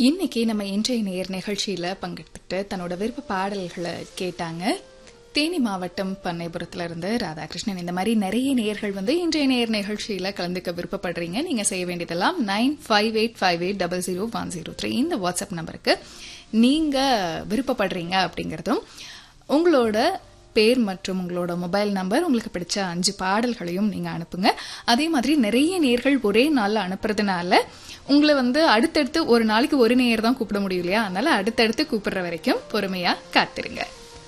இன்னைக்கு நம்ம இன்றைய நேர் நிகழ்ச்சியில பங்கெடுத்துட்டு தன்னோட விருப்ப பாடல்களை கேட்டாங்க தேனி மாவட்டம் பண்ணைபுரத்துல இருந்து ராதாகிருஷ்ணன் இந்த மாதிரி நிறைய நேர்கள் வந்து இன்றைய நேர் நிகழ்ச்சியில கலந்துக்க விருப்பப்படுறீங்க நீங்க செய்ய வேண்டியதெல்லாம் nine five eight five eight double zero one zero three இந்த வாட்ஸ்அப் நம்பருக்கு நீங்க விருப்பப்படுறீங்க அப்படிங்கறதும் உங்களோட பேர் மற்றும் உங்களோட மொபைல் நம்பர் உங்களுக்கு பிடிச்ச அஞ்சு பாடல்களையும் நீங்க அனுப்புங்க அதே மாதிரி நிறைய நேர்கள் ஒரே நாள்ல அனுப்புறதுனால உங்களை வந்து அடுத்தடுத்து ஒரு நாளைக்கு ஒரு நேர் தான் கூப்பிட முடியும் இல்லையா அதனால அடுத்தடுத்து கூப்பிடுற வரைக்கும் பொறுமையா காத்திருங்க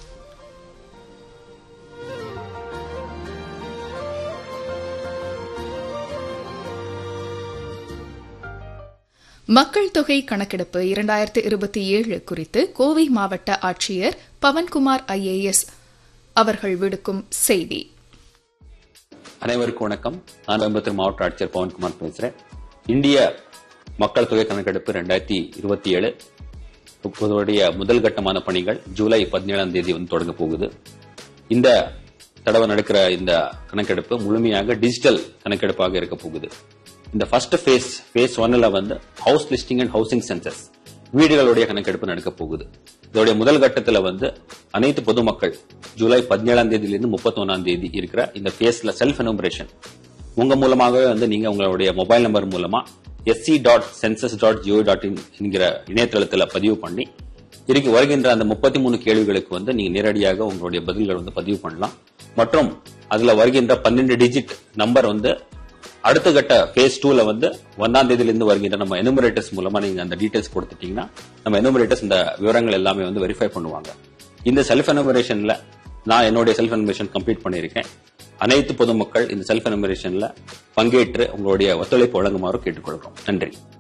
மக்கள் தொகை கணக்கெடுப்பு இரண்டாயிரத்து இருபத்தி ஏழு குறித்து கோவை மாவட்ட ஆட்சியர் பவன்குமார் ஐஏஎஸ் அவர்கள் விடுக்கும் செய்தி அனைவருக்கும் வணக்கம் நான் கோயம்புத்தூர் மாவட்ட ஆட்சியர் பவன்குமார் பேசுறேன் இந்திய மக்கள் தொகை கணக்கெடுப்பு ரெண்டாயிரத்தி இருபத்தி ஏழு இப்போதைய முதல் கட்டமான பணிகள் ஜூலை பதினேழாம் தேதி வந்து தொடங்க போகுது இந்த தடவை நடக்கிற இந்த கணக்கெடுப்பு முழுமையாக டிஜிட்டல் கணக்கெடுப்பாக இருக்க போகுது இந்த ஃபர்ஸ்ட் ஃபேஸ் ஃபேஸ் ஒன்ல வந்து house listing and housing census வீடுகளுடைய கணக்கெடுப்பு நடக்க போகுது இதோடைய முதல் கட்டத்துல வந்து அனைத்து பொதுமக்கள் ஜூலை பதினேழாம் தேதியிலிருந்து முப்பத்தி ஒன்னாம் தேதி இருக்கிற இந்த ஃபேஸ்ல செல்ஃப் எனுமரேஷன் உங்க மூலமாகவே வந்து நீங்க உங்களுடைய மொபைல் நம்பர் மூலமா SC dot census dot GO dot in என்கிற இணையதளத்தில் பதிவு பண்ணி இருக்கு வருகின்ற அந்த முப்பத்தி மூணு கேள்விகளுக்கு வந்து நீங்க நேரடியாக உங்களுடைய பதில்கள் வந்து பதிவு பண்ணலாம் மற்றும் அதுல வருகின்ற பன்னெண்டு டிஜிட் நம்பர் வந்து அடுத்த கட்ட ஃபேஸ் டூல வந்து ஒன்னாம் தேதியில இருந்து வருகின்ற நம்ம எனுமரேட்டர்ஸ் மூலமா நீங்க அந்த டீடைல்ஸ் கொடுத்துட்டீங்கன்னா நம்ம எனுமரேட்டர்ஸ் இந்த விவரங்கள் எல்லாமே வந்து வெரிஃபை பண்ணுவாங்க இந்த செல்ஃப் எனுமரேஷன்ல நான் என்னுடைய செல்ஃப் எனுமரேஷன் கம்ப்ளீட் பண்ணியிருக்கேன் அனைத்து பொதுமக்கள் இந்த செல்ஃப் எனுமரேஷன்ல பங்கேற்று உங்களுடைய ஒத்துழைப்பு வழங்குமாறு கேட்டுக்கொள்கிறோம் நன்றி